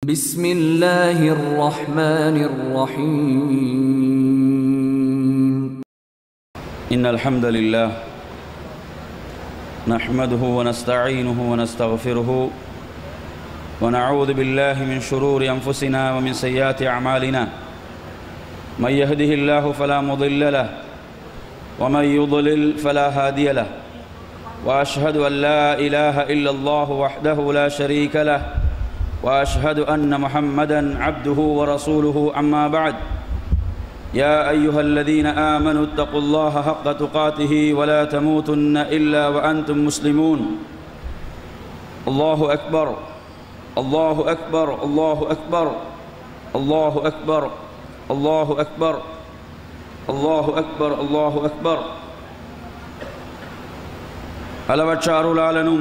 بسم الله الرحمن الرحيم إن الحمد لله نحمده ونستعينه ونستغفره ونعوذ بالله من شرور أنفسنا ومن سيئات أعمالنا من يهده الله فلا مضل له ومن يضلل فلا هادي له وأشهد أن لا إله إلا الله وحده لا شريك له وأشهد أن محمدا عبده ورسوله أما بعد يا أيها الذين آمنوا اتقوا الله حق تقاته ولا تموتن إلا وأنتم مسلمون الله أكبر الله أكبر الله أكبر الله أكبر الله أكبر الله أكبر الله أكبر அளவற்ற அருளாளனும்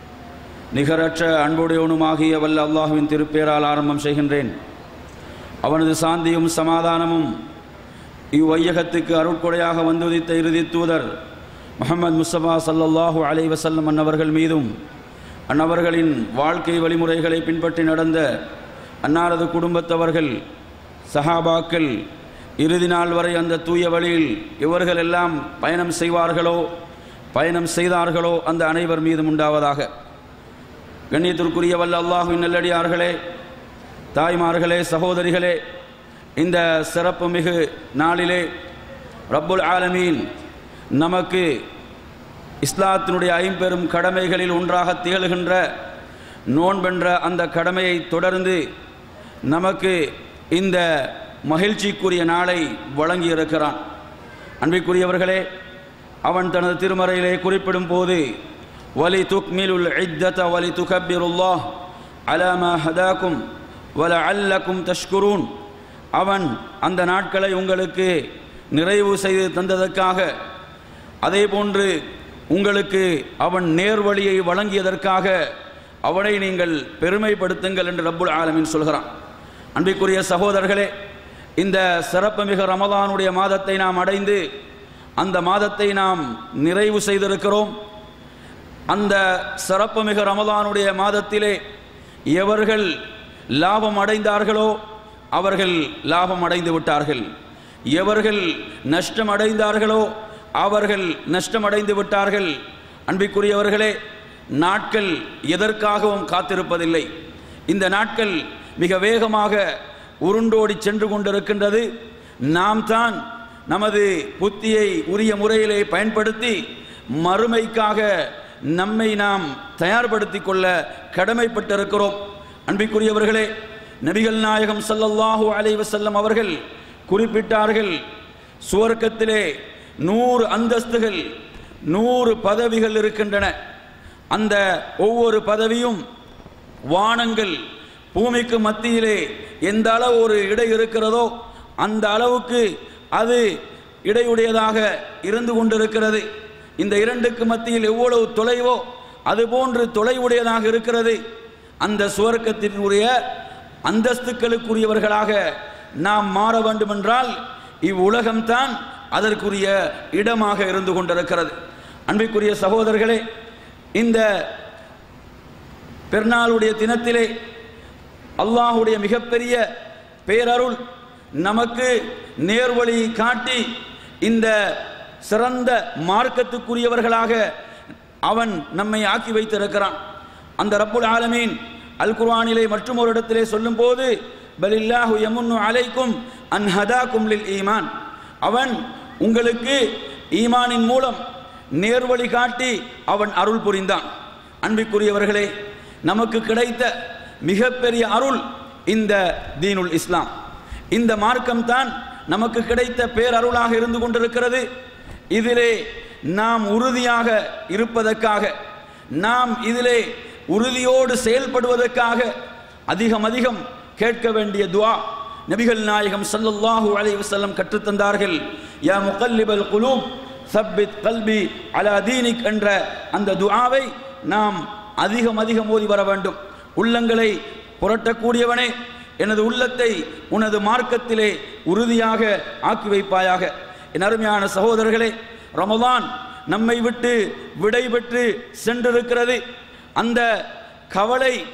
நிகரற்ற அன்புடையவனுமாகிய வல்ல அல்லாஹுவின் திருப்பேரால் ஆரம்பம் செய்கின்றேன் அவனது சாந்தியும் சமாதானமும் இவ்வையகத்துக்கு அருட்கொடையாக வந்துதித்த இறுதி தூதர் முகமது முஸ்தபா சல்லல்லாஹு அலை வசல்லம் அன்னவர்கள் மீதும் அன்னவர்களின் வாழ்க்கை வழிமுறைகளை பின்பற்றி நடந்த அன்னாரது குடும்பத்தவர்கள் சஹாபாக்கள் இறுதி நாள் வரை அந்த தூய வழியில் இவர்கள் எல்லாம் பயணம் செய்வார்களோ பயணம் செய்தார்களோ அந்த அனைவர் மீதும் உண்டாவதாக கண்ணியத்திற்குரிய வல்ல அல்லாஹுவின் நல்லடியார்களே தாய்மார்களே சகோதரிகளே இந்த சிறப்பு மிகு நாளிலே ரப்புல் ஆலமீன் நமக்கு இஸ்லாத்தினுடைய ஐம்பெரும் கடமைகளில் ஒன்றாக திகழ்கின்ற நோன்பென்ற அந்த கடமையை தொடர்ந்து நமக்கு இந்த மகிழ்ச்சிக்குரிய நாளை வழங்கியிருக்கிறான் அன்பிற்குரியவர்களே அவன் தனது திருமறையிலே குறிப்பிடும் போது வலி துக்மிலுல் இத்தத வலி துகப்பிருல்லாஹ் அலாமா ஹதாக்கும் வல அல்லக்கும் தஷ்குரூன் அவன் அந்த நாட்களை உங்களுக்கு நிறைவு செய்து தந்ததற்காக அதே போன்று உங்களுக்கு அவன் நேர்வழியை வழங்கியதற்காக அவனை நீங்கள் பெருமைப்படுத்துங்கள் என்று ரப்புல் ஆலமின் சொல்கிறான் அன்பிற்குரிய சகோதரர்களே இந்த சிறப்புமிகு ரமதானுடைய மாதத்தை நாம் அடைந்து அந்த மாதத்தை நாம் நிறைவு செய்திருக்கிறோம் அந்த சிறப்புமிகு ரமதானுடைய மாதத்திலே எவர்கள் லாபம் அடைந்தார்களோ அவர்கள் லாபம் அடைந்து விட்டார்கள் எவர்கள் நஷ்டம் அடைந்தார்களோ அவர்கள் நஷ்டம் அடைந்து விட்டார்கள் அன்பிற்குரியவர்களே நாட்கள் எதற்காகவும் காத்திருப்பதில்லை இந்த நாட்கள் மிக வேகமாக உருண்டோடி சென்று கொண்டிருக்கின்றது நாம் தான் நமது புத்தியை உரிய முறையிலே பயன்படுத்தி மறுமைக்காக நம்மை நாம் தயார்படுத்தி கொள்ள கடமைப்பட்டிருக்கிறோம் அன்பிற்குரியவர்களே நபிகள் நாயகம் சல்லல்லாஹு அலைவசல்லம் அவர்கள் குறிப்பிட்டார்கள் சுவர்க்கத்திலே நூறு அந்தஸ்துகள் நூறு பதவிகள் இருக்கின்றன அந்த ஒவ்வொரு பதவியும் வானங்கள் பூமிக்கு மத்தியிலே எந்த அளவு ஒரு இடை இருக்கிறதோ அந்த அளவுக்கு அது இடையுடையதாக இருந்து கொண்டிருக்கிறது இந்த இரண்டுக்கு மத்தியில் எவ்வளவு தொலைவோ அதுபோன்று தொலைவுடையதாக இருக்கிறது அந்த சுவர்க்கத்தினுடைய அந்தஸ்துக்களுக்குரியவர்களாக நாம் மாற வேண்டுமென்றால் இவ்வுலகம்தான் அதற்குரிய இடமாக இருந்து கொண்டிருக்கிறது அன்பிற்குரிய சகோதரர்களே இந்த பெருநாளுடைய தினத்திலே அல்லாஹுடைய மிகப்பெரிய பேரருள் நமக்கு நேர்வழி காட்டி இந்த சிறந்த மார்க்கத்துக்குரியவர்களாக அவன் நம்மை ஆக்கி வைத்திருக்கிறான் அந்த ரப்புல் ஆலமீன் அல் குர்ஆனிலே மற்றும் ஒரு இடத்திலே சொல்லும் போது பலில்லாஹு யமுன்னு அலைக்கும் அன் ஹதாக்கும் லில் ஈமான் அவன் உங்களுக்கு ஈமானின் மூலம் நேர்வழி காட்டி அவன் அருள் புரிந்தான் அன்பிற்குரியவர்களே நமக்கு கிடைத்த மிகப்பெரிய அருள் இந்த தீனுல் இஸ்லாம் இந்த மார்க்கம்தான் நமக்கு கிடைத்த பேரருளாக இருந்து கொண்டிருக்கிறது இதிலே நாம் உறுதியாக இருப்பதற்காக நாம் இதிலே உறுதியோடு செயல்படுவதற்காக அதிகம் அதிகம் கேட்க வேண்டிய துவா நபிகள் நாயகம் சல்லல்லாஹு அலைஹி வஸல்லம் கற்றுத்தந்தார்கள் யா முகல்லிபல் குலூப் சப்பித் கல்பி அலா தீனிக் என்ற அந்த துஆவை நாம் அதிகம் அதிகம் ஓதி வர வேண்டும் உள்ளங்களை புரட்டக்கூடியவனே எனது உள்ளத்தை உனது மார்க்கத்திலே உறுதியாக ஆக்கி வைப்பாயாக என் அருமையான சகோதரர்களே ரமதான் நம்மை விட்டு விடை பெற்று சென்றிருக்கிறது அந்த கவலை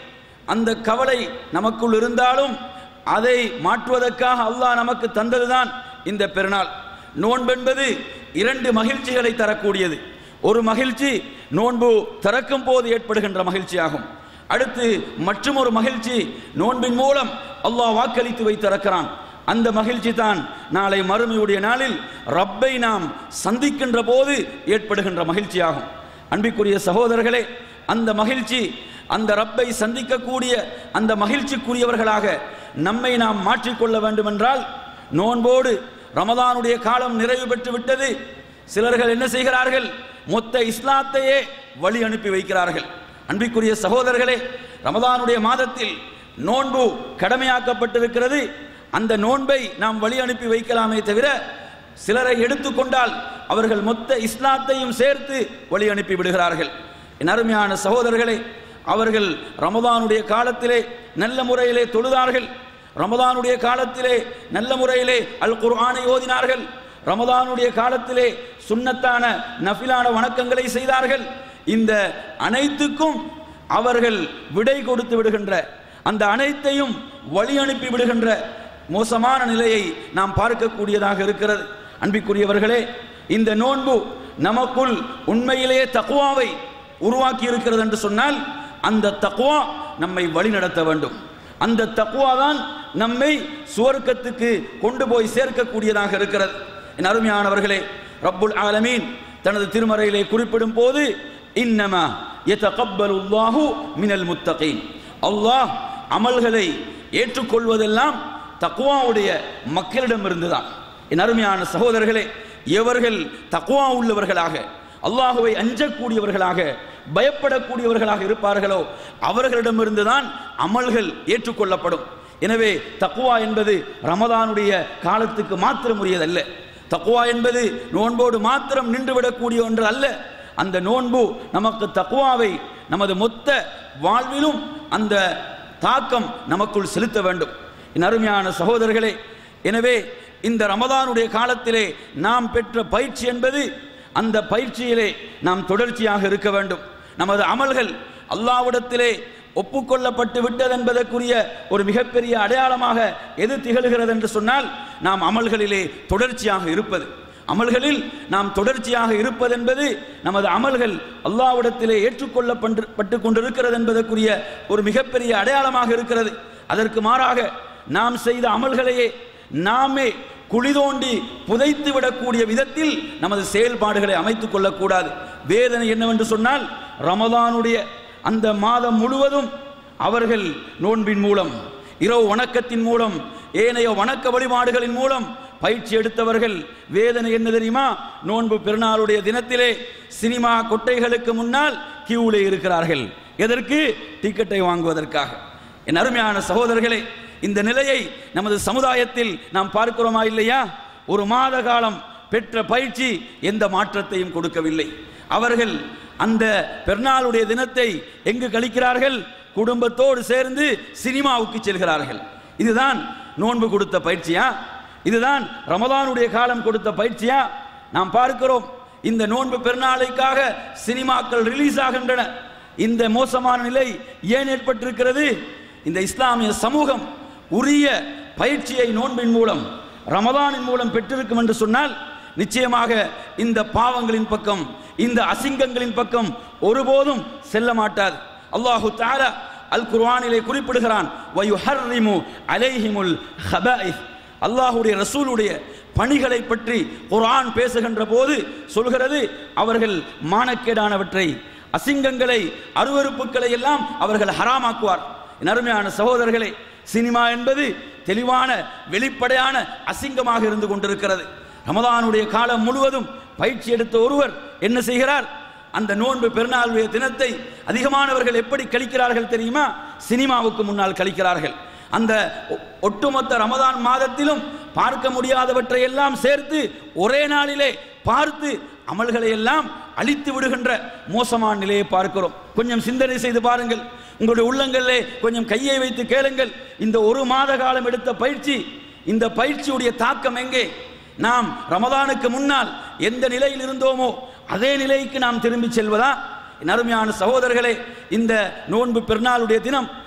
அந்த கவலை நமக்குள் இருந்தாலும் அதை மாற்றுவதற்காக அல்லாஹ் நமக்கு தந்ததுதான் இந்த பெருநாள் நோன்பென்பது இரண்டு மகிழ்ச்சிகளை தரக்கூடியது ஒரு மகிழ்ச்சி நோன்பு திறக்கும் போது ஏற்படுகின்ற மகிழ்ச்சியாகும் அடுத்து மற்றும் ஒரு மகிழ்ச்சி நோன்பின் மூலம் அல்லாஹ் வாக்களித்து வைத்திருக்கிறான் அந்த மகிழ்ச்சி தான் நாளை மறுமையுடைய நாளில் ரப்பை நாம் சந்திக்கின்ற போது ஏற்படுகின்ற மகிழ்ச்சியாகும் அன்பிற்குரிய சகோதரர்களே அந்த மகிழ்ச்சி அந்த ரப்பை சந்திக்கக்கூடிய அந்த மகிழ்ச்சிக்குரியவர்களாக நம்மை நாம் மாற்றிக்கொள்ள வேண்டுமென்றால் நோன்போடு ரமதானுடைய காலம் நிறைவு பெற்று விட்டது சிலர்கள் என்ன செய்கிறார்கள் மொத்த இஸ்லாத்தையே வழி அனுப்பி வைக்கிறார்கள் அன்பிற்குரிய சகோதரர்களே ரமதானுடைய மாதத்தில் நோன்பு கடமையாக்கப்பட்டிருக்கிறது அந்த நோன்பை நாம் வழி அனுப்பி வைக்கலாமே தவிர சிலரை எடுத்துக்கொண்டால் அவர்கள் மொத்த இஸ்லாத்தையும் சேர்த்து வழி அனுப்பி விடுகிறார்கள் என் அருமையான சகோதரர்களே அவர்கள் ரமதானுடைய காலத்திலே நல்ல முறையிலே தொழுதார்கள் ரமதானுடைய காலத்திலே நல்ல முறையிலே அல் குர்ஆனை ஓதினார்கள் ரமதானுடைய காலத்திலே சுன்னத்தான நஃபிலான வணக்கங்களை செய்தார்கள் இந்த அனைத்துக்கும் அவர்கள் விடை கொடுத்து விடுகின்ற அந்த அனைத்தையும் வழி அனுப்பி விடுகின்ற மோசமான நிலையை நாம் பார்க்கக்கூடியதாக இருக்கிறது அன்பிற்குரியவர்களே இந்த நோன்பு நமக்குள் உண்மையிலேயே தக்குவாவை உருவாக்கி இருக்கிறது என்று சொன்னால் அந்த தக்குவா நம்மை வழிநடத்த வேண்டும் அந்த தக்குவா தான் நம்மை சுவர்க்கத்துக்கு கொண்டு போய் சேர்க்கக்கூடியதாக இருக்கிறது என் அருமையானவர்களே ரப்புல் ஆலமீன் தனது திருமறையிலே குறிப்பிடும் போது இன்னமா யதகப்பலுல்லாஹு மினல் முத்தகீன் அல்லாஹ் அமல்களை ஏற்றுக்கொள்வதெல்லாம் தக்குவாவுடைய மக்களிடமிருந்து தான் என் அருமையான சகோதரர்களே எவர்கள் தக்குவா உள்ளவர்களாக அல்லாஹுவை அஞ்சக்கூடியவர்களாக பயப்படக்கூடியவர்களாக இருப்பார்களோ அவர்களிடமிருந்து தான் அமல்கள் ஏற்றுக்கொள்ளப்படும் எனவே தக்குவா என்பது ரமதானுடைய காலத்துக்கு மாத்திரம் உரியதல்ல தக்குவா என்பது நோன்போடு மாத்திரம் நின்றுவிடக்கூடிய ஒன்று அல்ல அந்த நோன்பு நமக்கு தக்குவாவை நமது மொத்த வாழ்விலும் அந்த தாக்கம் நமக்குள் செலுத்த வேண்டும் என் அருமையான சகோதரர்களே எனவே இந்த ரமதானுடைய காலத்திலே நாம் பெற்ற பயிற்சி என்பது அந்த பயிற்சியிலே நாம் தொடர்ச்சியாக இருக்க வேண்டும் நமது அமல்கள் அல்லாவிடத்திலே ஒப்புக்கொள்ளப்பட்டு விட்டது என்பதற்குரிய ஒரு மிகப்பெரிய அடையாளமாக எது திகழ்கிறது என்று சொன்னால் நாம் அமல்களிலே தொடர்ச்சியாக இருப்பது அமல்களில் நாம் தொடர்ச்சியாக இருப்பது என்பது நமது அமல்கள் அல்லாவிடத்திலே ஏற்றுக்கொள்ளப்பட்டு கொண்டிருக்கிறது என்பதற்குரிய ஒரு மிகப்பெரிய அடையாளமாக இருக்கிறது அதற்கு மாறாக நாம் செய்த அமல்களையே நாமே குழி தோண்டி புதைத்து விடக்கூடிய விதத்தில் நமது செயல்பாடுகளை அமைத்துக் கொள்ளக்கூடாது வேதனை என்னவென்று சொன்னால் ரமதானுடைய அந்த மாதம் முழுவதும் அவர்கள் நோன்பின் மூலம் இரவு வணக்கத்தின் மூலம் ஏனைய வணக்க வழிபாடுகளின் மூலம் பயிற்சி எடுத்தவர்கள் வேதனை என்ன தெரியுமா நோன்பு பெருநாளுடைய தினத்திலே சினிமா கொட்டைகளுக்கு முன்னால் கியூலே இருக்கிறார்கள் எதற்கு டிக்கெட்டை வாங்குவதற்காக என் அருமையான சகோதரர்களே இந்த நிலையை நமது சமுதாயத்தில் நாம் பார்க்கிறோமா இல்லையா ஒரு மாத காலம் பெற்ற பயிற்சி எந்த மாற்றத்தையும் கொடுக்கவில்லை அவர்கள் அந்த பெருநாளுடைய தினத்தை எங்கு கழிக்கிறார்கள் குடும்பத்தோடு சேர்ந்து சினிமாவுக்கு செல்கிறார்கள் இதுதான் நோன்பு கொடுத்த பயிற்சியா இதுதான் ரமதானுடைய காலம் கொடுத்த பயிற்சியா நாம் பார்க்கிறோம் இந்த நோன்பு பெருநாளைக்காக சினிமாக்கள் ரிலீஸ் ஆகின்றன இந்த மோசமான நிலை ஏன் ஏற்பட்டிருக்கிறது இந்த இஸ்லாமிய சமூகம் உரிய பயிற்சியை நோன்பின் மூலம் ரமதானின் மூலம் பெற்றிருக்கும் என்று சொன்னால் நிச்சயமாக இந்த பாவங்களின் பக்கம் இந்த அசிங்கங்களின் பக்கம் ஒருபோதும் செல்ல மாட்டாது அல்லாஹு தாலா அல் குர்ஆனிலே குறிப்பிடுகிறான் வயுஹர்ரிமு அலைஹிமுல் ஹபாயிஸ் அல்லாஹுடைய ரசூலுடைய பணிகளை பற்றி குர்ஆன் பேசுகின்ற போது சொல்கிறது அவர்கள் மானக்கேடானவற்றை அசிங்கங்களை அருவருப்புகளை எல்லாம் அவர்கள் ஹராமாக்குவார் என் அருமையான சகோதரர்களே சினிமா என்பது தெளிவான வெளிப்படையான அசிங்கமாக இருந்து கொண்டிருக்கிறது ரமதானுடைய காலம் முழுவதும் பயிற்சி எடுத்த ஒருவர் என்ன செய்கிறார் அந்த நோன்பு பெருநாளுடைய தினத்தை அதிகமானவர்கள் எப்படி கழிக்கிறார்கள் தெரியுமா சினிமாவுக்கு முன்னால் கழிக்கிறார்கள் அந்த ஒ- ஒட்டுமொத்த ரமதான் மாதத்திலும் பார்க்க முடியாதவற்றை எல்லாம் சேர்த்து ஒரே நாளிலே பார்த்து அமல்களை எல்லாம் அழித்து விடுகின்ற மோசமான நிலையை பார்க்கிறோம் கொஞ்சம் சிந்தனை செய்து பாருங்கள் உங்களுடைய உள்ளங்களிலே கொஞ்சம் கையை வைத்து கேளுங்கள் இந்த ஒரு மாத காலம் எடுத்த பயிற்சி இந்த பயிற்சியுடைய தாக்கம் எங்கே நாம் ரமதானுக்கு முன்னால் எந்த நிலையில் இருந்தோமோ அதே நிலைக்கு நாம் திரும்பி செல்வதா என் அருமையான சகோதரர்களே இந்த நோன்பு பெருநாளுடைய தினம்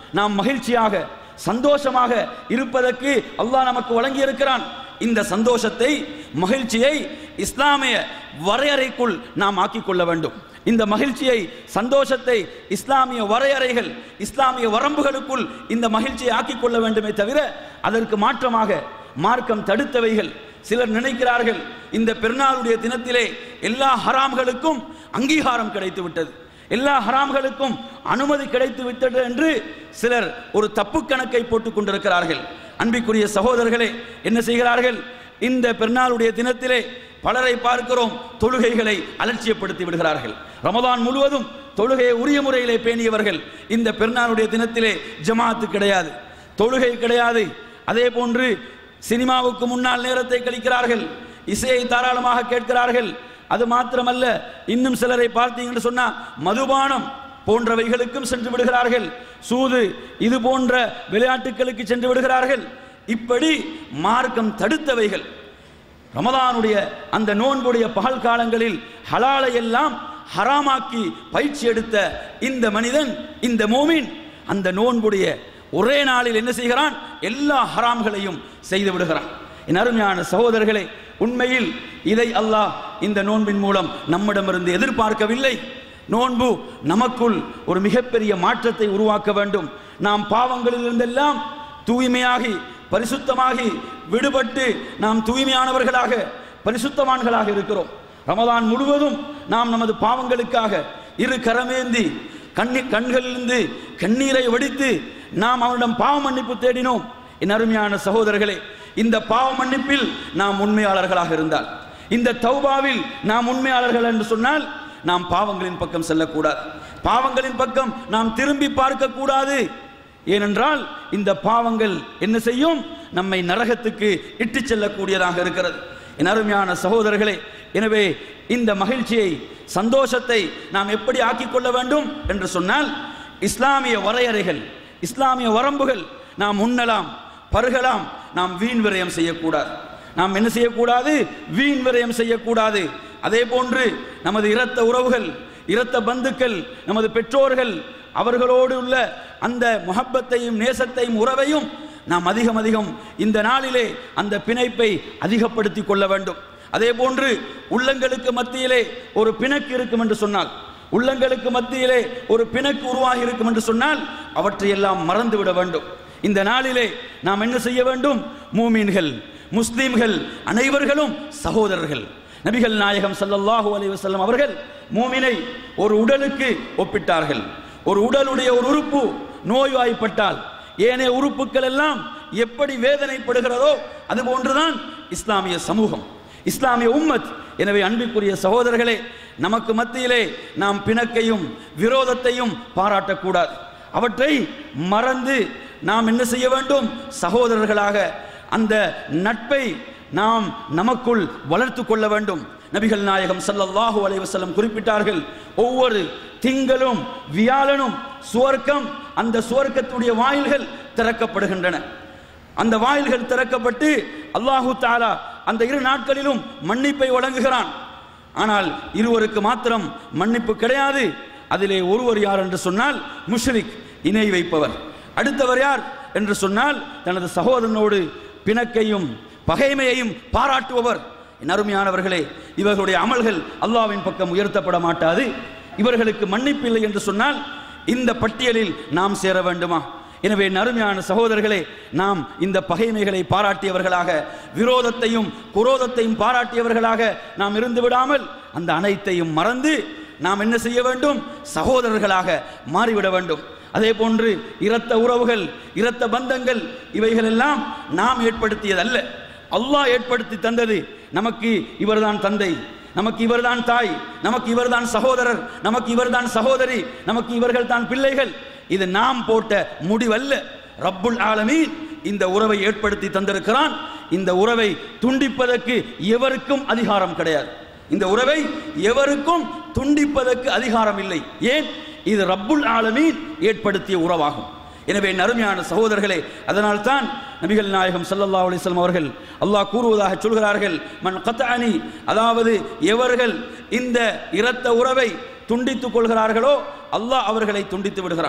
நாம் மகிழ்ச்சியாக சந்தோஷமாக இருப்பதற்கு அல்லாஹ் நமக்கு வழங்கி இருக்கிறான் இந்த சந்தோஷத்தை மகிழ்ச்சியை இஸ்லாமிய வரையறைக்குள் நாம் ஆக்கிக் கொள்ள வேண்டும் இந்த மகிழ்ச்சியை சந்தோஷத்தை இஸ்லாமிய வரையறைகள் இஸ்லாமிய வரம்புகளுக்குள் இந்த மகிழ்ச்சியை ஆக்கிக் கொள்ள வேண்டுமே தவிர அதற்கு மாற்றமாக மார்க்கம் தடுத்தவைகள் சிலர் நினைக்கிறார்கள் இந்த பெருநாளுடைய தினத்திலே எல்லா ஹராம்களுக்கும் அங்கீகாரம் கிடைத்து விட்டது எல்லா ஹராம்களுக்கும் அனுமதி கிடைத்து விட்டது என்று சிலர் ஒரு தப்பு கணக்கை போட்டுக் கொண்டிருக்கிறார்கள் அன்பிற்குரிய சகோதரர்களே என்ன செய்கிறார்கள் இந்த பெருநாளுடைய தினத்திலே பலரை பார்க்கிறோம் தொழுகைகளை அலட்சியப்படுத்தி விடுகிறார்கள் ரமதான் முழுவதும் தொழுகையை உரிய முறையிலே பேணியவர்கள் இந்த பெருநாளுடைய தினத்திலே ஜமாத்து கிடையாது தொழுகை கிடையாது அதே போன்று சினிமாவுக்கு முன்னால் நேரத்தை கழிக்கிறார்கள் இசையை தாராளமாக கேட்கிறார்கள் அது மாத்திரமல்ல இன்னும் சிலரை பார்த்தீங்கன்னு சொன்னா மதுபானம் போன்றவைகளுக்கும் சென்று விடுகிறார்கள் சூது இது போன்ற விளையாட்டுகளுக்கு சென்று விடுகிறார்கள் இப்படி மார்க்கம் தடுத்தவைகள் ரமதானுடைய அந்த நோன்புடைய பகல் காலங்களில் ஹலாலை எல்லாம் ஹராமாக்கி பயிற்சி எடுத்த இந்த மனிதன் இந்த மோமின் அந்த நோன்புடைய ஒரே நாளில் என்ன செய்கிறான் எல்லா ஹராம்களையும் செய்து விடுகிறான் என் அருமையான சகோதரர்களே உண்மையில் இதை அல்லாஹ் இந்த நோன்பின் மூலம் நம்மிடமிருந்து எதிர்பார்க்கவில்லை நோன்பு நமக்குள் ஒரு மிகப்பெரிய மாற்றத்தை உருவாக்க வேண்டும் நாம் பாவங்களிலிருந்தெல்லாம் தூய்மையாகி பரிசுத்தமாகி விடுபட்டு நாம் தூய்மையானவர்களாக பரிசுத்தவான்களாக இருக்கிறோம் ரமதான் முழுவதும் நாம் நமது பாவங்களுக்காக இரு கரமேந்தி கண்ணி கண்களிலிருந்து கண்ணீரை வடித்து நாம் அவனிடம் பாவ மன்னிப்பு தேடினோம் என் அருமையான சகோதரர்களே இந்த பாவ மன்னிப்பில் நாம் உண்மையாளர்களாக இருந்தால் இந்த தௌபாவில் நாம் உண்மையாளர்கள் என்று சொன்னால் நாம் பாவங்களின் பக்கம் செல்லக்கூடாது பாவங்களின் பக்கம் நாம் திரும்பி பார்க்க கூடாது ஏனென்றால் இந்த பாவங்கள் என்ன செய்யும் நம்மை நரகத்துக்கு இட்டு செல்லக்கூடியதாக இருக்கிறது என் அருமையான சகோதரர்களே எனவே இந்த மகிழ்ச்சியை சந்தோஷத்தை நாம் எப்படி ஆக்கிக் கொள்ள வேண்டும் என்று சொன்னால் இஸ்லாமிய வரையறைகள் இஸ்லாமிய வரம்புகள் நாம் உண்ணலாம் பருகலாம் நாம் வீண் விரயம் செய்யக்கூடாது நாம் என்ன செய்யக்கூடாது வீண் விரயம் செய்யக்கூடாது அதே போன்று நமது இரத்த உறவுகள் இரத்த பந்துக்கள் நமது பெற்றோர்கள் அவர்களோடு உள்ள அந்த முகப்பத்தையும் நேசத்தையும் உறவையும் நாம் அதிகம் அதிகம் இந்த நாளிலே அந்த பிணைப்பை அதிகப்படுத்தி கொள்ள வேண்டும் அதே போன்று உள்ளங்களுக்கு மத்தியிலே ஒரு பிணக்கு இருக்கும் என்று சொன்னால் உள்ளங்களுக்கு மத்தியிலே ஒரு பிணக்கு உருவாகி இருக்கும் என்று சொன்னால் அவற்றையெல்லாம் மறந்து விட வேண்டும் இந்த நாளிலே நாம் என்ன செய்ய வேண்டும் மூமீன்கள் முஸ்லீம்கள் அனைவர்களும் சகோதரர்கள் நபிகள் நாயகம் ஸல்லல்லாஹு அலைஹி வஸல்லம் அவர்கள் மூமினை ஒரு உடலுக்கு ஒப்பிட்டார்கள் ஒரு உடலுடைய ஒரு உறுப்பு நோய்வாய்ப்பட்டால் ஏனைய உறுப்புகள் எல்லாம் எப்படி வேதனைப்படுகிறதோ அது போன்றுதான் இஸ்லாமிய சமூகம் இஸ்லாமிய உம்மத் எனவே அன்பிற்குரிய சகோதரர்களே நமக்கு மத்தியிலே நாம் பிணக்கையும் விரோதத்தையும் பாராட்டக்கூடாது அவற்றை மறந்து நாம் என்ன செய்ய வேண்டும் சகோதரர்களாக அந்த நட்பை நாம் நமக்குள் வளர்த்து கொள்ள வேண்டும் நபிகள் நாயகம் ஸல்லல்லாஹு அலைஹி வஸல்லம் குறிப்பிட்டார்கள் ஒவ்வொரு திங்களும் வியாழனும் சுவர்க்கம் அந்த சுவர்க்கத்துடைய வாயில்கள் திறக்கப்படுகின்றன அந்த வாயில்கள் திறக்கப்பட்டு அல்லாஹு தாலா அந்த இரு நாட்களிலும் மன்னிப்பை வழங்குகிறான் ஆனால் இருவருக்கு மாத்திரம் மன்னிப்பு கிடையாது அதிலே ஒருவர் யார் என்று சொன்னால் முஷ்ரிக் இணை வைப்பவர் அடுத்தவர் யார் என்று சொன்னால் தனது சகோதரனோடு பிணக்கையும் பகைமையையும் பாராட்டுபவர் என் அருமையானவர்களே இவர்களுடைய அமல்கள் அல்லாவின் பக்கம் உயர்த்தப்பட மாட்டாது இவர்களுக்கு மன்னிப்பில்லை என்று சொன்னால் இந்த பட்டியலில் நாம் சேர வேண்டுமா எனவே என் அருமையான சகோதரர்களே நாம் இந்த பகைமைகளை பாராட்டியவர்களாக விரோதத்தையும் குரோதத்தையும் பாராட்டியவர்களாக நாம் இருந்து விடாமல் அந்த அனைத்தையும் மறந்து நாம் என்ன செய்ய வேண்டும் சகோதரர்களாக மாறிவிட வேண்டும் அதே போன்று இரத்த உறவுகள் இரத்த பந்தங்கள் இவைகளெல்லாம் நாம் ஏற்படுத்தியதல்ல அல்லாஹ் ஏற்படுத்தி தந்தது நமக்கு இவர்தான் தந்தை நமக்கு இவர்தான் தாய் நமக்கு இவர்தான் சகோதரர் நமக்கு இவர்தான் சகோதரி நமக்கு இவர்கள் தான் பிள்ளைகள் இது நாம் போட்ட முடிவல்ல ரப்புல் ஆலமீன் இந்த உறவை ஏற்படுத்தி தந்திருக்கிறான் இந்த உறவை துண்டிப்பதற்கு எவருக்கும் அதிகாரம் கிடையாது இந்த உறவை எவருக்கும் துண்டிப்பதற்கு அதிகாரம் இல்லை ஏன் இது ரப்புல் ஆலமீன் ஏற்படுத்திய உறவாகும் எனவே என் அருமையான சகோதரர்களே அதனால் தான் நபிகள் நாயகம் ஸல்லல்லாஹு அலைஹி வஸல்லம் அவர்கள் அல்லாஹ் கூறுவதாக சொல்கிறார்கள் மன் கத்தஅனி அதாவது எவர்கள் இந்த இரத்த உறவை துண்டித்துக் கொள்கிறார்களோ அல்லாஹ் அவர்களை துண்டித்து விடுகிறான்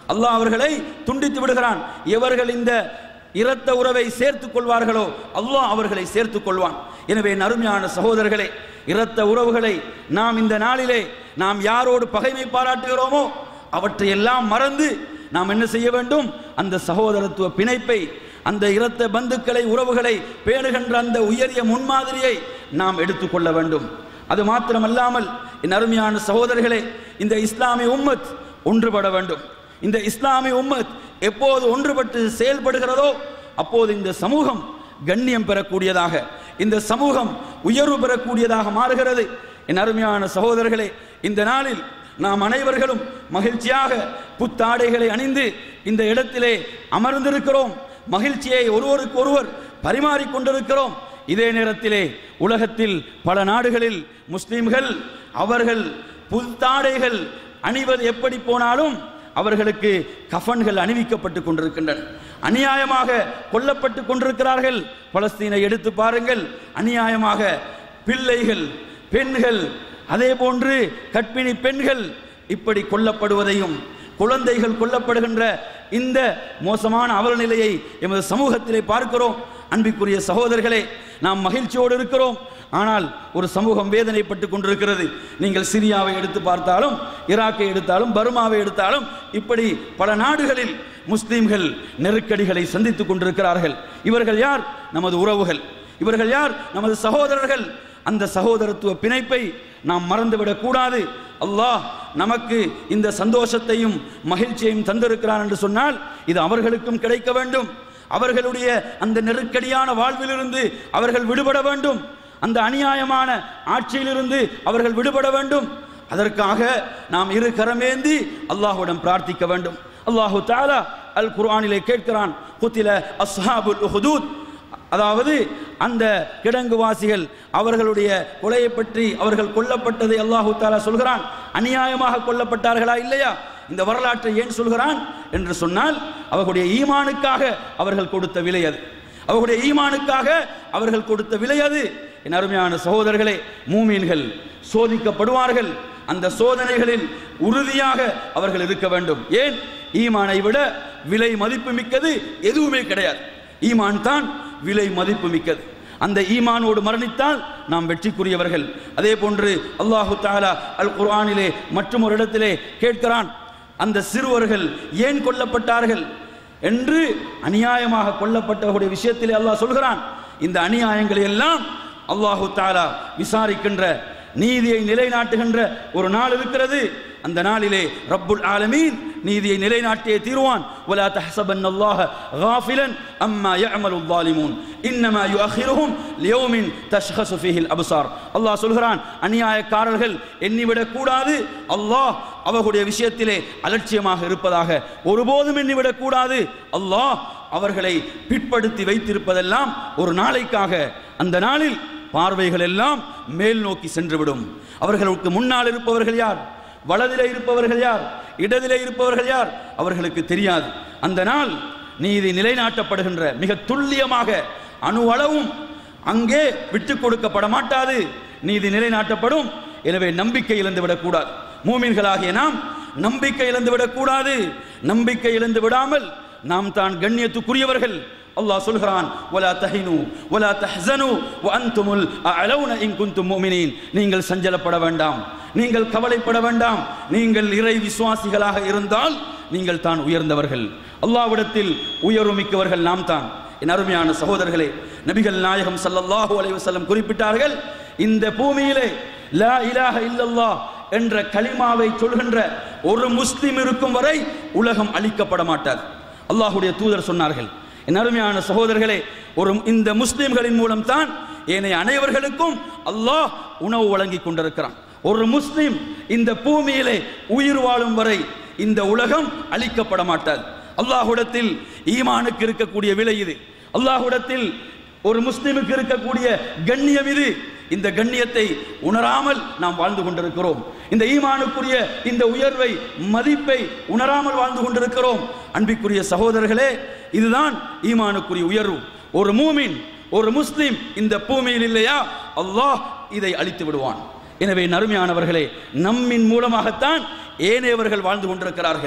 அல்லாஹ் அவர்களை துண்டித்து விடுகிறான் எவர்கள் இந்த இரத்த உறவை சேர்த்துக் கொள்வார்களோ அல்லாஹ் அவர்களை சேர்த்துக் கொள்வான் எனவே நறுமையான சகோதரர்களே இரத்த உறவுகளை நாம் இந்த நாளிலே நாம் யாரோடு பகைமை பாராட்டுகிறோமோ அவற்றை எல்லாம் மறந்து நாம் என்ன செய்ய வேண்டும் அந்த சகோதரத்துவ பிணைப்பை அந்த இரத்த பந்துக்களை உறவுகளை பேணுகின்ற அந்த உயரிய முன்மாதிரியை நாம் எடுத்துக்கொள்ள வேண்டும் அது மாத்திரமல்லாமல் என் அருமையான சகோதரர்களே இந்த இஸ்லாமிய உம்மத் ஒன்றுபட வேண்டும் இந்த இஸ்லாமிய உம்மத் எப்போது ஒன்றுபட்டு செயல்படுகிறதோ அப்போது இந்த சமூகம் கண்ணியம் பெறக்கூடியதாக இந்த சமூகம் உயர்வு பெறக்கூடியதாக மாறுகிறது என் அருமையான சகோதரர்களே இந்த நாளில் நாம் அனைவர்களும் மகிழ்ச்சியாக புத்தாடைகளை அணிந்து இந்த இடத்திலே அமர்ந்திருக்கிறோம் மகிழ்ச்சியை ஒருவருக்கு ஒருவர் பரிமாறிக்கொண்டிருக்கிறோம் இதே நேரத்திலே உலகத்தில் பல நாடுகளில் முஸ்லிம்கள் அவர்கள் புத்தாடைகள் அணிவது எப்படி போனாலும் அவர்களுக்கு கஃன்கள் அணிவிக்கப்பட்டு கொண்டிருக்கின்றன அநியாயமாக கொல்லப்பட்டு கொண்டிருக்கிறார்கள் பலஸ்தீனை எடுத்து பாருங்கள் அநியாயமாக பிள்ளைகள் பெண்கள் அதே போன்று கற்பிணி பெண்கள் இப்படி கொல்லப்படுவதையும் குழந்தைகள் கொல்லப்படுகின்ற இந்த மோசமான அவலநிலையை எமது சமூகத்திலே பார்க்கிறோம் அன்பிற்குரிய சகோதரர்களே நாம் மகிழ்ச்சியோடு இருக்கிறோம் ஆனால் ஒரு சமூகம் வேதனைப்பட்டு கொண்டிருக்கிறது நீங்கள் சிரியாவை எடுத்து பார்த்தாலும் ஈராக்கை எடுத்தாலும் பர்மாவை எடுத்தாலும் இப்படி பல நாடுகளில் முஸ்லிம்கள் நெருக்கடிகளை சந்தித்துக் கொண்டிருக்கிறார்கள் இவர்கள் யார் நமது உறவுகள் இவர்கள் யார் நமது சகோதரர்கள் அந்த சகோதரத்துவ பிணைப்பை நாம் மறந்துவிடக் கூடாது அல்லாஹ் நமக்கு இந்த சந்தோஷத்தையும் மகிழ்ச்சியையும் தந்திருக்கிறான் என்று சொன்னால் இது அவர்களுக்கும் கிடைக்க வேண்டும் அவர்களுடைய அந்த நெருக்கடியான வாழ்விலிருந்து அவர்கள் விடுபட வேண்டும் அந்த அநியாயமான ஆட்சியிலிருந்து அவர்கள் விடுபட வேண்டும் அதற்காக நாம் இரு கரமேந்தி அல்லாஹ்விடம் பிரார்த்திக்க வேண்டும் அல்லாஹு தாலா அல் குர்ஆனிலே கேட்கிறான் குத்தில அஸ்ஹாபுல் உஹுதூத் அதாவது அந்த கிடங்குவாசிகள் அவர்களுடைய கொலையை பற்றி அவர்கள் கொல்லப்பட்டதை அல்லாஹு தாலா சொல்கிறான் அநியாயமாக கொல்லப்பட்டார்களா இல்லையா இந்த வரலாற்றை ஏன் சொல்கிறான் என்று சொன்னால் அவர்களுடைய ஈமானுக்காக அவர்கள் கொடுத்த விலை அது அவர்களுடைய ஈமானுக்காக அவர்கள் கொடுத்த விலை அது என் அருமையான சகோதரர்களே மூமீன்கள் சோதிக்கப்படுவார்கள் அந்த சோதனைகளில் உறுதியாக அவர்கள் இருக்க வேண்டும் ஏன் ஈமானை விட விலை மதிப்பு மிக்கது எதுவுமே கிடையாது ஈமான் தான் விலை மதிப்பு மிக்கது அந்த ஈமானோடு மரணித்தால் நாம் வெற்றிக்குரியவர்கள் அதே போன்று அல்லாஹு தாலா அல் குர்ஆனிலே மற்றும் ஒரு இடத்திலே கேட்கிறான் அந்த சிறுவர்கள் ஏன் கொல்லப்பட்டார்கள் என்று அநியாயமாக கொல்லப்பட்டவர்களுடைய விஷயத்திலே அல்லாஹ் சொல்கிறான் இந்த அநியாயங்களை எல்லாம் அல்லாஹு தாலா விசாரிக்கின்ற நீதியை நிலைநாட்டுகின்ற ஒரு நாள் இருக்கிறது அந்த நாளிலே ரப்புல் ஆலமீன் நீதியை நிலைநாட்டியே தீருவான் ولا تحسبن الله غافلا اما يعمل الظالمون انما يؤخرهم ليوم تشخص فيه الابصار அல்லாஹ் சொல்கிறான் அநியாயக்காரர்கள் எண்ணிவிடக் கூடாது அல்லாஹ் அவர்களுடைய விஷயத்திலே அலட்சியமாக இருப்பதாக ஒருபோதும் எண்ணிவிடக் கூடாது அல்லாஹ் அவர்களை பிற்படுத்தி வைத்திருப்பதெல்லாம் ஒரு நாளைக்காக அந்த நாளில் பார்வைகள் எல்லாம் மேல் நோக்கி சென்றுவிடும் அவர்களுக்கு முன்னால் இருப்பவர்கள் யார் வலதிலே இருப்பவர்கள் யார் இடதிலே இருப்பவர்கள் யார் அவர்களுக்கு தெரியாது அந்த நாள் நீதி நிலைநாட்டப்படுகின்ற மிக துல்லியமாக அணு அளவும் அங்கே விட்டுக் கொடுக்கப்பட மாட்டாது நீதி நிலைநாட்டப்படும் எனவே நம்பிக்கை இழந்து விடக்கூடாது மூமின்களாகிய நாம் நம்பிக்கை இழந்து விடக்கூடாது நம்பிக்கை இழந்து விடாமல் நாம் தான் கண்ணியத்துக்குரியவர்கள் அல்லாஹ் சொல்கிறான் வலா தஹினு வலா தஹ்சனு வ அன்துமுல் அலௌன இன் குன்தும் முஃமினீன் நீங்கள் சஞ்சலப்பட வேண்டாம் நீங்கள் கவலைப்பட வேண்டாம் நீங்கள் இறை விசுவாசிகளாக இருந்தால் நீங்கள் தான் உயர்ந்தவர்கள் அல்லாஹ்விடத்தில் உயர்வு மிக்கவர்கள் நாம் தான் என் அருமையான சகோதரர்களே நபிகள் நாயகம் ஸல்லல்லாஹு அலைஹி வஸல்லம் குறிப்பிட்டார்கள் இந்த பூமியிலே லா இலாஹ இல்லல்லாஹ் என்ற கலிமாவை சொல்கின்ற ஒரு முஸ்லிம் இருக்கும் வரை உலகம் அழிக்கப்பட மாட்டாது அல்லாஹ்வுடைய தூதர் சொன்னார்கள் என் அருமையான சகோதரர்களே ஒரு இந்த முஸ்லிம்களின் மூலம் தான் ஏனைய அனைவர்களுக்கும் அல்லாஹ் உணவு வழங்கி கொண்டிருக்கிறான் ஒரு முஸ்லிம் இந்த பூமியிலே உயிர் வாழும் வரை இந்த உலகம் அழிக்கப்பட மாட்டாது அல்லாஹ்விடத்தில் ஈமானுக்கு இருக்கக்கூடிய விலை இது அல்லாஹ்விடத்தில் ஒரு முஸ்லிமுக்கு இருக்கக்கூடிய கண்ணியம் இது இந்த கண்ணியத்தை உணராமல் நாம் வாழ்ந்து கொண்டிருக்கிறோம் இந்த ஈமானுக்குரிய இந்த உயர்வை மதிப்பை உணராமல் வாழ்ந்து கொண்டிருக்கிறோம் அன்பிற்குரிய சகோதரர்களே இதுதான் ஈமானுக்குரிய உயர்வு ஒரு மூமின் ஒரு முஸ்லிம் இந்த பூமியில் இல்லையா அல்லாஹ் இதை அழித்து விடுவான் எனவே நறுமையானவர்களே நம்மின் மூலமாகத்தான் ஏனையவர்கள் வாழ்ந்து கொண்டிருக்கிறார்கள்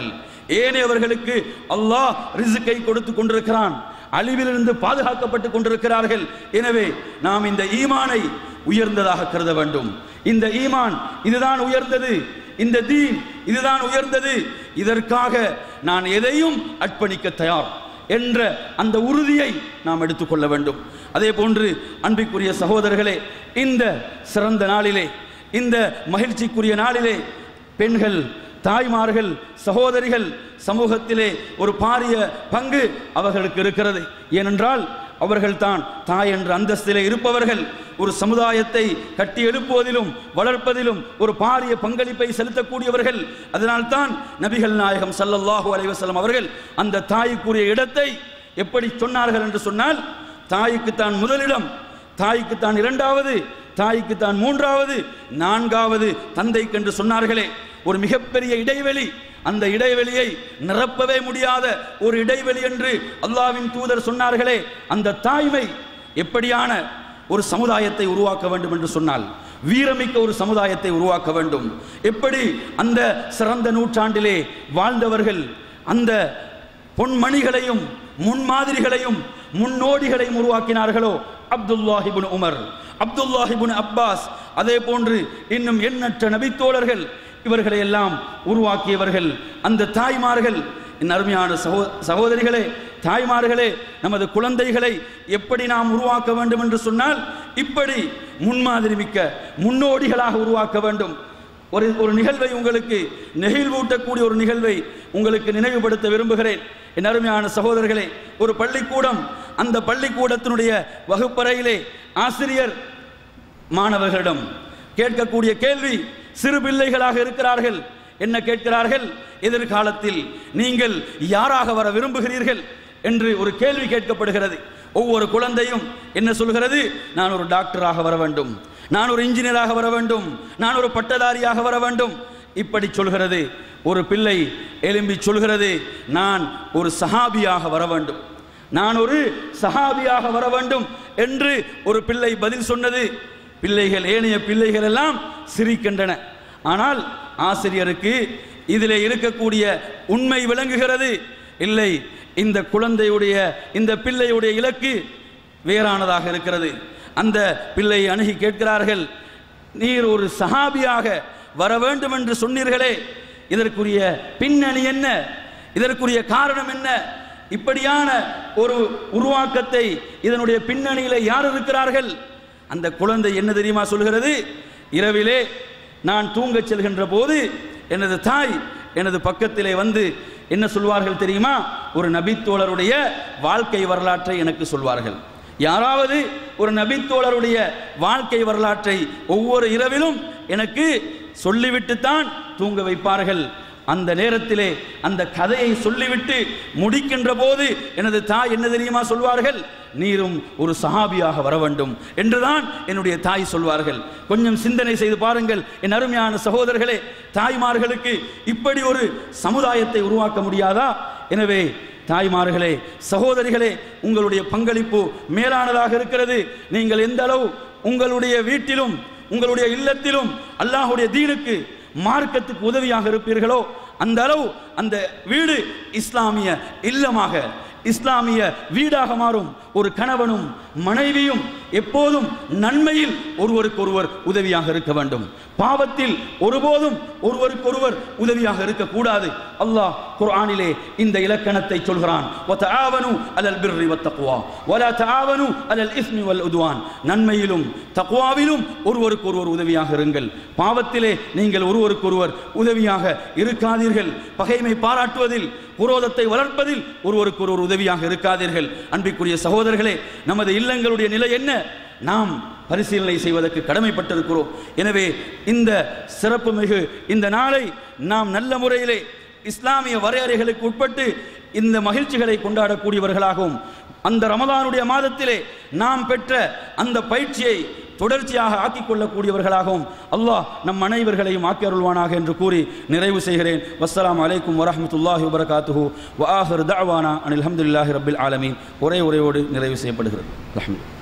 ஏனையவர்களுக்கு அல்லாஹ் ரிசுக்கை கொடுத்து கொண்டிருக்கிறான் அழிவிலிருந்து பாதுகாக்கப்பட்டு கொண்டிருக்கிறார்கள் எனவே நாம் இந்த ஈமானை உயர்ந்ததாக கருத வேண்டும் இந்த ஈமான் இதுதான் உயர்ந்தது இந்த தீன் இதுதான் உயர்ந்தது இதற்காக நான் எதையும் அர்ப்பணிக்க தயார் என்ற அந்த உறுதியை நாம் எடுத்துக்கொள்ள வேண்டும் அதே போன்று அன்பிற்குரிய சகோதரர்களே இந்த சிறந்த நாளிலே இந்த மகிழ்ச்சிக்குரிய நாளிலே பெண்கள் தாய்மார்கள் சகோதரிகள் சமூகத்திலே ஒரு பாரிய பங்கு அவர்களுக்கு இருக்கிறது ஏனென்றால் அவர்கள் தான் தாய் என்ற அந்தஸ்திலே இருப்பவர்கள் ஒரு சமுதாயத்தை கட்டி எழுப்புவதிலும் வளர்ப்பதிலும் ஒரு பாரிய பங்களிப்பை செலுத்தக்கூடியவர்கள் அதனால்தான் நபிகள் நாயகம் ஸல்லல்லாஹு அலைஹி வஸல்லம் அவர்கள் அந்த தாய்க்குரிய இடத்தை எப்படி சொன்னார்கள் என்று சொன்னால் தாய்க்கு தான் முதலிடம் தாய்க்கு தான் இரண்டாவது தாய்க்கு தான் மூன்றாவது நான்காவது தந்தைக்கு என்று சொன்னார்களே ஒரு மிகப்பெரிய இடைவெளி அந்த இடைவெளியை நிரப்பவே முடியாத ஒரு இடைவெளி என்று அல்லாவின் தூதர் சொன்னார்களே அந்த தாய்மை எப்படியான ஒரு சமுதாயத்தை உருவாக்க வேண்டும் என்று சொன்னால் வீரமிக்க ஒரு சமுதாயத்தை உருவாக்க வேண்டும் எப்படி அந்த சிறந்த நூற்றாண்டிலே வாழ்ந்தவர்கள் அந்த பொன்மணிகளையும் முன்மாதிரிகளையும் முன்னோடிகளையும் உருவாக்கினார்களோ அப்துல்லாஹிபுன் உமர் அப்துல்லாஹிபுன் அப்பாஸ் அதே போன்று இன்னும் எண்ணற்ற நபித்தோழர்கள் இவர்களை எல்லாம் உருவாக்கியவர்கள் அந்த தாய்மார்கள் என் அருமையான சகோ சகோதரிகளே தாய்மார்களே நமது குழந்தைகளை எப்படி நாம் உருவாக்க வேண்டும் என்று சொன்னால் இப்படி முன்மாதிரி மிக்க முன்னோடிகளாக உருவாக்க வேண்டும் ஒரு ஒரு நிகழ்வை உங்களுக்கு நெகிழ்வூட்டக்கூடிய ஒரு நிகழ்வை உங்களுக்கு நினைவுபடுத்த விரும்புகிறேன் என் அருமையான சகோதரர்களே ஒரு பள்ளிக்கூடம் அந்த பள்ளிக்கூடத்தினுடைய வகுப்பறையிலே ஆசிரியர் மாணவர்களிடம் கேட்கக்கூடிய கேள்வி சிறு பிள்ளைகளாக இருக்கிறார்கள் என்ன கேட்கிறார்கள் எதிர்காலத்தில் நீங்கள் யாராக வர விரும்புகிறீர்கள் என்று ஒரு கேள்வி கேட்கப்படுகிறது ஒவ்வொரு குழந்தையும் என்ன சொல்கிறது நான் ஒரு டாக்டராக வர வேண்டும் நான் ஒரு இன்ஜினியராக வர வேண்டும் நான் ஒரு பட்டதாரியாக வர வேண்டும் இப்படி சொல்கிறது ஒரு பிள்ளை எழும்பி சொல்கிறது நான் ஒரு சஹாபியாக வர வேண்டும் நான் ஒரு சஹாபியாக வர வேண்டும் என்று ஒரு பிள்ளை பதில் சொன்னது பிள்ளைகள் ஏனைய பிள்ளைகள் எல்லாம் சிரிக்கின்றன ஆனால் ஆசிரியருக்கு இதிலே இருக்கக்கூடிய உண்மை விளங்குகிறது இல்லை இந்த குழந்தையுடைய இந்த பிள்ளையுடைய இலக்கு வேறானதாக இருக்கிறது அந்த பிள்ளையை அணுகி கேட்கிறார்கள் நீர் ஒரு சஹாபியாக வர வேண்டும் என்று சொன்னீர்களே இதற்குரிய பின்னணி என்ன இதற்குரிய காரணம் என்ன இப்படியான ஒரு உருவாக்கத்தை இதனுடைய பின்னணியில யார் இருக்கிறார்கள் அந்த குழந்தை என்ன தெரியுமா சொல்கிறது இரவிலே நான் தூங்கச் செல்கின்ற போது எனது தாய் எனது பக்கத்திலே வந்து என்ன சொல்வார்கள் தெரியுமா ஒரு நபித்தோழருடைய வாழ்க்கை வரலாற்றை எனக்கு சொல்வார்கள் யாராவது ஒரு நபித்தோழருடைய வாழ்க்கை வரலாற்றை ஒவ்வொரு இரவிலும் எனக்கு சொல்லிவிட்டுத்தான் தூங்க வைப்பார்கள் அந்த நேரத்திலே அந்த கதையை சொல்லிவிட்டு முடிக்கின்ற போது எனது தாய் என்ன தெரியுமா சொல்வார்கள் நீரும் ஒரு சஹாபியாக வர வேண்டும் என்றுதான் என்னுடைய தாய் சொல்வார்கள் கொஞ்சம் சிந்தனை செய்து பாருங்கள் என் அருமையான சகோதரர்களே தாய்மார்களுக்கு இப்படி ஒரு சமுதாயத்தை உருவாக்க முடியாதா எனவே தாய்மார்களே சகோதரிகளே உங்களுடைய பங்களிப்பு மேலானதாக இருக்கிறது நீங்கள் எந்த அளவு உங்களுடைய வீட்டிலும் உங்களுடைய இல்லத்திலும் அல்லாஹுடைய தீனுக்கு மார்க்கத்துக்கு உதவியாக இருப்பீர்களோ அந்த அளவு அந்த வீடு இஸ்லாமிய இல்லமாக இஸ்லாமிய வீடாக மாறும் ஒரு கணவனும் மனைவியும் எப்போதும் நன்மையில் ஒருவருக்கொருவர் உதவியாக இருக்க வேண்டும் பாவத்தில் ஒருபோதும் ஒருவருக்கொருவர் உதவியாக இருக்கக்கூடாது அல்லாஹ் குர்ஆனிலே இந்த இலக்கணத்தை சொல்கிறான் வதஆவனு அலல் பிர்ரி வத்தக்வா வலா தஆவனு அலல் இஸ்மி வல் உத்வான் நன்மையிலும் தக்வாவிலும் ஒருவருக்கொருவர் உதவியாக இருங்கள் பாவத்திலே நீங்கள் ஒருவருக்கொருவர் உதவியாக இருக்காதீர்கள் பகைமை பாராட்டுவதில் குரோதத்தை வளர்ப்பதில் ஒருவருக்கொருவர் உதவியாக இருக்காதீர்கள் அன்பிற்குரிய சகோதரர்களே நமது இல்லங்களுடைய நிலை என்ன நாம் பரிசீலனை செய்வதற்கு கடமைப்பட்டிருக்கிறோம் எனவே இந்த சிறப்பு மிகு இந்த நாளை நாம் நல்ல முறையிலே இஸ்லாமிய வரையறைகளுக்கு உட்பட்டு இந்த மகிழ்ச்சிகளை கொண்டாடக்கூடியவர்களாகவும் அந்த ரமதானுடைய மாதத்திலே நாம் பெற்ற அந்த பயிற்சியை தொடர்ச்சியாக ஆக்கிக் கொள்ளக்கூடியவர்களாகவும் அல்லாஹ் நம் அனைவர்களையும் ஆக்கி அருள்வானாக என்று கூறி நிறைவு செய்கிறேன் வஸ்ஸலாமு அலைக்கும் வரஹ்மத்துல்லாஹி வபரகாத்துஹு வ ஆஹிர் தஅவானா அனில் ஹம்துலில்லாஹி ரப்பில் ஆலமீன் ஒரே உரையோடு நிறைவு செய்யப்படுகிறது அல்ஹம்துலில்லாஹ்